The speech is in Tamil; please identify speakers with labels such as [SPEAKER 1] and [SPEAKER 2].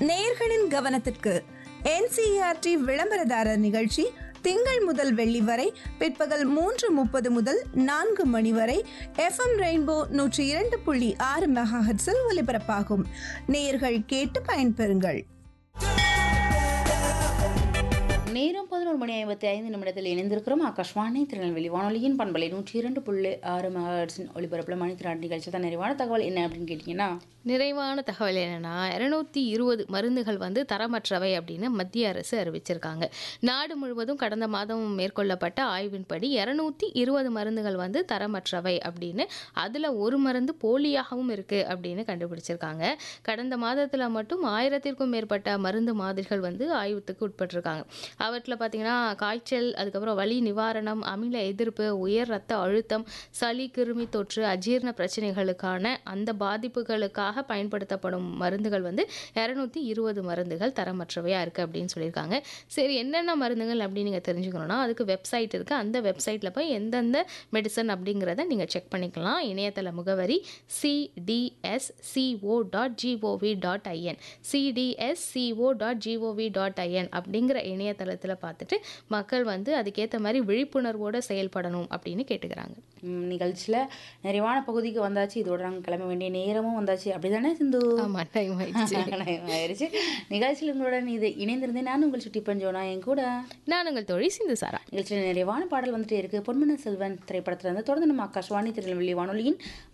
[SPEAKER 1] நேயர்களின் கவனத்திற்கு என்சிஆர்டி விளம்பரதாரர் நிகழ்ச்சி திங்கள் முதல் வெள்ளி வரை பிற்பகல் மூன்று முப்பது முதல் நான்கு மணி வரை எஃப்எம் ரெயின்போ நூற்றி இரண்டு புள்ளி ஆறு மெகாஹெட்ஸில் ஒலிபரப்பாகும் நேயர்கள் கேட்டு பயன்பெறுங்கள்
[SPEAKER 2] நேரம் பதினோரு மணி ஐம்பத்தி ஐந்து நிமிடத்தில் இணைந்திருக்கிறோம் ஆகாஷ்வாணி திருநெல்வேலி வானொலியின் பண்பலை நூற்றி இரண்டு புள்ளி ஆறு மெகாஹெர்ட்ஸின் ஒளிபரப்பில் மணித்திராட் நிகழ்ச்சி தான் நிறைவான தகவல் என்ன அப்படின்னு கேட்டிங்கன்னா
[SPEAKER 3] நிறைவான தகவல் என்னன்னா இரநூத்தி இருபது மருந்துகள் வந்து தரமற்றவை அப்படின்னு மத்திய அரசு அறிவிச்சிருக்காங்க நாடு முழுவதும் கடந்த மாதம் மேற்கொள்ளப்பட்ட ஆய்வின்படி இரநூத்தி இருபது மருந்துகள் வந்து தரமற்றவை அப்படின்னு அதில் ஒரு மருந்து போலியாகவும் இருக்குது அப்படின்னு கண்டுபிடிச்சிருக்காங்க கடந்த மாதத்தில் மட்டும் ஆயிரத்திற்கும் மேற்பட்ட மருந்து மாதிரிகள் வந்து ஆய்வுக்கு உட்பட்டிருக்காங்க அவற்றில் பார்த்தீங்கன்னா காய்ச்சல் அதுக்கப்புறம் வலி நிவாரணம் அமில எதிர்ப்பு உயர் ரத்த அழுத்தம் சளி கிருமி தொற்று அஜீரண பிரச்சனைகளுக்கான அந்த பாதிப்புகளுக்காக பயன்படுத்தப்படும் மருந்துகள் வந்து இரநூத்தி இருபது மருந்துகள் தரமற்றவையாக இருக்குது அப்படின்னு சொல்லியிருக்காங்க சரி என்னென்ன மருந்துகள் அப்படின்னு நீங்கள் தெரிஞ்சுக்கணும்னா அதுக்கு வெப்சைட் இருக்குது அந்த வெப்சைட்டில் போய் எந்தெந்த மெடிசன் அப்படிங்கிறத நீங்கள் செக் பண்ணிக்கலாம் இணையதள முகவரி CDSCO dot G O V dot I N CDSCO dot G O V dot I N அப்படிங்கிற இணையதளத்தில் பார்த்துட்டு மக்கள் வந்து அதுக்கேற்ற மாதிரி விழிப்புணர்வோடு செயல்படணும் அப்படின்னு கேட்டுக்கிறாங்க
[SPEAKER 2] நிகழ்ச்சியில் நிறைவான பகுதிக்கு வந்தாச்சு இதோட நாங்கள் கிளம்ப வேண்டிய நேரமும் வந்தாச்சு அப்படிதானே சிந்து
[SPEAKER 3] ஆமாம் டைம் ஆயிடுச்சு
[SPEAKER 2] Time ஆயிருச்சு நிகழ்ச்சியில் உங்களுடன் இது இணைந்திருந்தேன் நான் உங்கள் சுட்டி பஞ்சோனா என் கூட
[SPEAKER 3] நான் உங்கள் தொழில் சிந்து சாரா
[SPEAKER 2] நிகழ்ச்சியில் நிறைவான பாடல் வந்துட்டே இருக்கு பொன்மன செல்வன் திரைப்படத்துல இருந்து தொடர்ந்து நம்ம ஆகாஷ்வாணி திருநெல்வேலி வானொலியின்